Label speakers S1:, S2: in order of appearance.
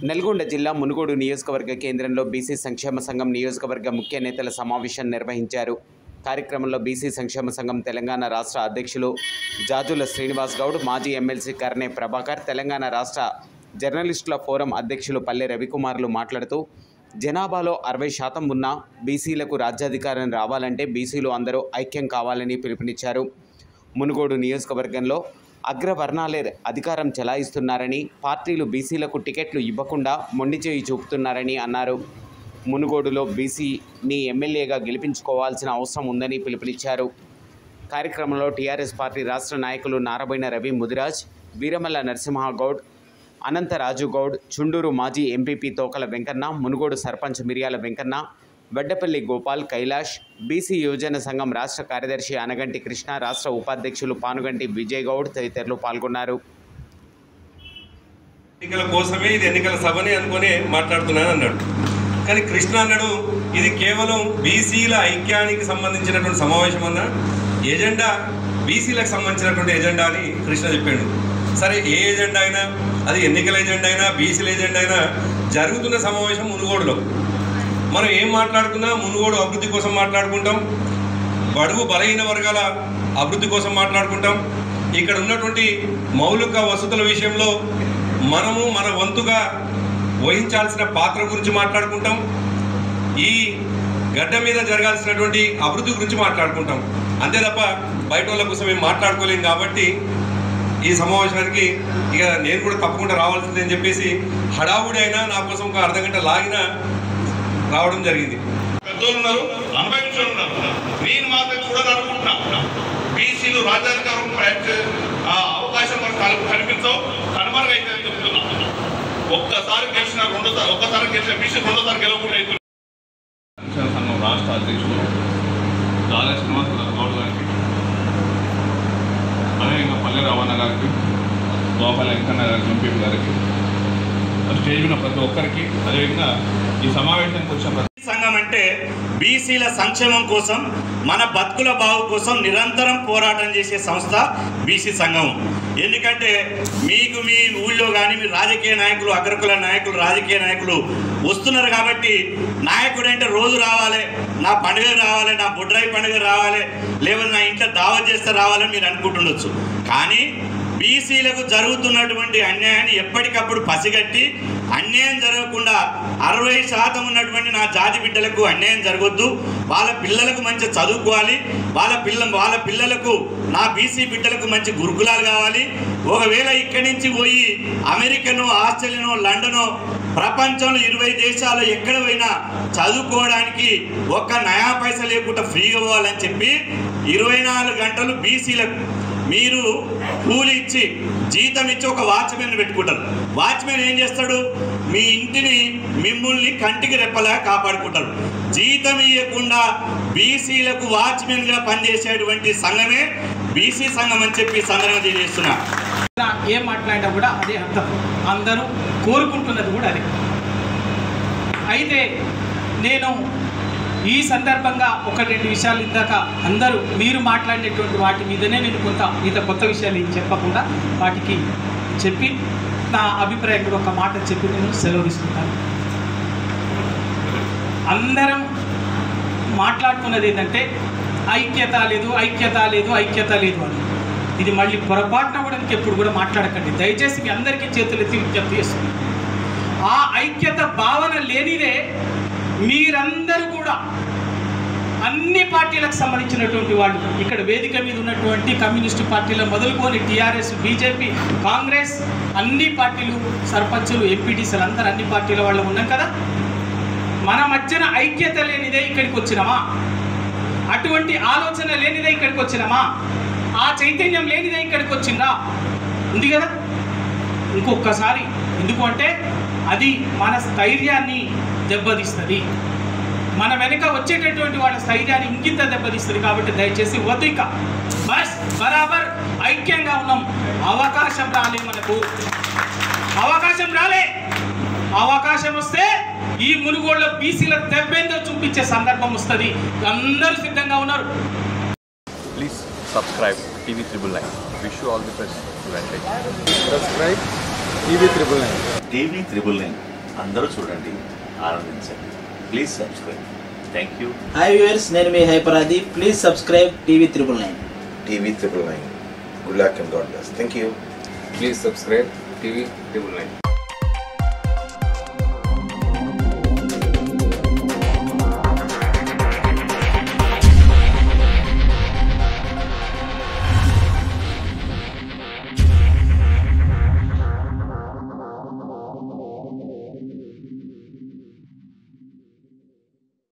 S1: నల్గొండ జిల్లా మునుగోడు నియోజకవర్గ కేంద్రంలో బీసీ సంక్షేమ సంఘం నియోజకవర్గ ముఖ్య నేతల సమావేశం నిర్వహించారు కార్యక్రమంలో బీసీ సంక్షేమ సంఘం తెలంగాణ రాష్ట్ర అధ్యక్షులు జాజుల శ్రీనివాస్ గౌడ్ మాజీ ఎమ్మెల్సీ కర్నే ప్రభాకర్ తెలంగాణ రాష్ట్ర జర్నలిస్టుల ఫోరం అధ్యక్షులు పల్లె రవికుమార్లు మాట్లాడుతూ జనాభాలో అరవై శాతం ఉన్న బీసీలకు రాజ్యాధికారం రావాలంటే బీసీలు అందరూ ఐక్యం కావాలని పిలుపునిచ్చారు మునుగోడు నియోజకవర్గంలో అగ్రవర్ణాలే అధికారం చెలాయిస్తున్నారని పార్టీలు బీసీలకు టికెట్లు ఇవ్వకుండా మొండి చేయి చూపుతున్నారని అన్నారు మునుగోడులో బీసీని ఎమ్మెల్యేగా గెలిపించుకోవాల్సిన అవసరం ఉందని పిలుపునిచ్చారు కార్యక్రమంలో టీఆర్ఎస్ పార్టీ రాష్ట్ర నాయకులు నారబోయిన రవి ముదిరాజ్ వీరమల్ల నరసింహగౌడ్ అనంతరాజు గౌడ్ చుండూరు మాజీ ఎంపీపీ తోకల వెంకన్న మునుగోడు సర్పంచ్ మిరియాల వెంకన్న వెడ్డపల్లి గోపాల్ కైలాష్ బీసీ యోజన సంఘం రాష్ట్ర కార్యదర్శి అనగంటి కృష్ణ రాష్ట్ర ఉపాధ్యక్షులు పానుగంటి విజయ్ గౌడ్ తదితరులు పాల్గొన్నారు
S2: ఎన్నికల కోసమే ఇది ఎన్నికల సభని అనుకొని మాట్లాడుతున్నాను అన్నాడు కానీ కృష్ణ అన్నాడు ఇది కేవలం బీసీల ఐక్యానికి సంబంధించినటువంటి సమావేశం అన్న ఎజెండా బీసీలకు సంబంధించినటువంటి ఎజెండా అని కృష్ణ చెప్పాడు సరే ఏ ఎజెండా అయినా అది ఎన్నికల ఎజెండా అయినా బీసీల ఎజెండా అయినా జరుగుతున్న సమావేశం మునుగోడులో మనం ఏం మాట్లాడుకున్నా మునుగోడు అభివృద్ధి కోసం మాట్లాడుకుంటాం బడుగు బలహీన వర్గాల అభివృద్ధి కోసం మాట్లాడుకుంటాం ఇక్కడ ఉన్నటువంటి మౌలిక వసతుల విషయంలో మనము మన వంతుగా వహించాల్సిన పాత్ర గురించి మాట్లాడుకుంటాం ఈ గడ్డ మీద జరగాల్సినటువంటి అభివృద్ధి గురించి మాట్లాడుకుంటాం అంతే తప్ప బయట వాళ్ళ కోసం ఏం మాట్లాడుకోలేం కాబట్టి ఈ సమావేశానికి ఇక నేను కూడా తప్పకుండా రావాల్సిందే అని చెప్పేసి హడావుడి అయినా నా కోసం ఒక అర్ధ గంట లాగినా రావడం జరిగింది
S3: పెద్దోళ్ళు ఉన్నారు అనుభవించిన ఉన్నారు నేను మాత్రం చూడాలనుకుంటున్నా బీసీలు రాజ్యాధికారం ప్రయత్న- ఆ అవకాశం మనకు కల్- కనిపించవు కనుమరుగైతే అని చెప్తున్నా ఒక్కసారి గెలిచిన రెండోసారి ఒక్కసారి గెలిచిన బీసీ రెండోసారి గెలవకుండా అవుతుంది
S4: శిక్షణ సంఘం రాష్ట్ర అధ్యక్షులు దాదా శ్రీనివాస గౌడ్ గారికి అదేవిధంగా పల్లె రవాణా గారికి గోపాల వెంకన్న గారికి ఎంపీ గారికి స్టేజ్ ఉన్న ప్రతి ఒక్కరికి అదేవిధంగా ఈ సమావేశానికి వచ్చిన ప్రతి
S5: సంఘం అంటే బీసీల సంక్షేమం కోసం మన బతుకుల బావు కోసం నిరంతరం పోరాటం చేసే సంస్థ బీసీ సంఘం ఎందుకంటే మీకు మీ ఊళ్ళో కానీ మీ రాజకీయ నాయకులు అగ్రకుల నాయకులు రాజకీయ నాయకులు వస్తున్నారు కాబట్టి నాయకుడు అంటే రోజు రావాలి నా పండుగ రావాలి నా బుడ్రాయి పండుగ రావాలి లేకపోతే నా ఇంట్లో దావత్ చేస్తే రావాలని మీరు అనుకుంటుండొచ్చు కానీ బీసీలకు జరుగుతున్నటువంటి అన్యాయాన్ని ఎప్పటికప్పుడు పసిగట్టి అన్యాయం జరగకుండా అరవై శాతం ఉన్నటువంటి నా జాతి బిడ్డలకు అన్యాయం జరగొద్దు వాళ్ళ పిల్లలకు మంచి చదువుకోవాలి వాళ్ళ పిల్ల వాళ్ళ పిల్లలకు నా బీసీ బిడ్డలకు మంచి గురుకులాలు కావాలి ఒకవేళ ఇక్కడి నుంచి పోయి అమెరికనో ఆస్ట్రేలియానో లండనో ప్రపంచంలో ఇరవై దేశాలు ఎక్కడ పోయినా చదువుకోవడానికి ఒక్క నయా పైసా లేకుండా ఫ్రీగా పోవాలని చెప్పి ఇరవై నాలుగు గంటలు బీసీలకు మీరు కూలి ఇచ్చి జీతం ఇచ్చి ఒక వాచ్మెన్ పెట్టుకుంటారు వాచ్మెన్ ఏం చేస్తాడు మీ ఇంటిని మిమ్మల్ని కంటికి రెప్పలా కాపాడుకుంటారు జీతం ఇవ్వకుండా బీసీలకు వాచ్మెన్గా పనిచేసేటువంటి సంఘమే బీసీ సంఘం అని చెప్పి ఈ సందర్భంగా తెలియజేస్తున్నా
S6: ఇలా ఏం మాట్లాడినా కూడా అదే అర్థం అందరూ కోరుకుంటున్నది కూడా అదే అయితే నేను ఈ సందర్భంగా ఒక రెండు విషయాలు ఇందాక అందరూ మీరు మాట్లాడినటువంటి వాటి మీదనే నేను కొంత మిగతా కొత్త విషయాలు ఏం చెప్పకుండా వాటికి చెప్పి నా అభిప్రాయం కూడా ఒక మాట చెప్పి నేను సెలవు తీసుకుంటాను అందరం మాట్లాడుకున్నది ఏంటంటే ఐక్యత లేదు ఐక్యత లేదు ఐక్యత లేదు అని ఇది మళ్ళీ పొరపాటున కూడా ఎప్పుడు కూడా మాట్లాడకండి దయచేసి మీ అందరికీ చేతులెత్తి విజ్ఞప్తి చేస్తుంది ఆ ఐక్యత భావన లేనిదే మీరందరూ కూడా అన్ని పార్టీలకు సంబంధించినటువంటి వాళ్ళు ఇక్కడ వేదిక మీద ఉన్నటువంటి కమ్యూనిస్టు పార్టీలు మొదలుకొని టీఆర్ఎస్ బీజేపీ కాంగ్రెస్ అన్ని పార్టీలు సర్పంచులు ఎంపీటీసీలు అందరూ అన్ని పార్టీల వాళ్ళు ఉన్నాం కదా మన మధ్యన ఐక్యత లేనిదే ఇక్కడికి వచ్చినామా అటువంటి ఆలోచన లేనిదే ఇక్కడికి వచ్చినామా ఆ చైతన్యం లేనిదే ఇక్కడికి వచ్చిందా ఉంది కదా ఇంకొకసారి ఎందుకు అంటే అది మన స్థైర్యాన్ని దెబ్బతీస్తుంది మన వెనుక వచ్చేటటువంటి వాళ్ళ స్థైర్యాన్ని ఇంకింత దెబ్బతీస్తుంది కాబట్టి దయచేసి వదిక బస్ బరాబర్ ఐక్యంగా ఉన్నాం అవకాశం రాలే మనకు అవకాశం రాలే అవకాశం వస్తే ఈ మునుగోళ్ళ బీసీల దెబ్బేందో చూపించే సందర్భం వస్తుంది అందరూ సిద్ధంగా ఉన్నారు
S7: Please subscribe TV Triple Nine. Wish you all the best. Advantage.
S8: Subscribe TV triple nine
S9: TV triple nine
S8: అందరూ చూడండి ఆనందించండి please subscribe thank you
S9: hi viewers నేను మీ హైపరాది please subscribe TV triple nine
S10: TV Triple Nine. Good luck and God bless. Thank you.
S11: Please subscribe TV Triple Nine.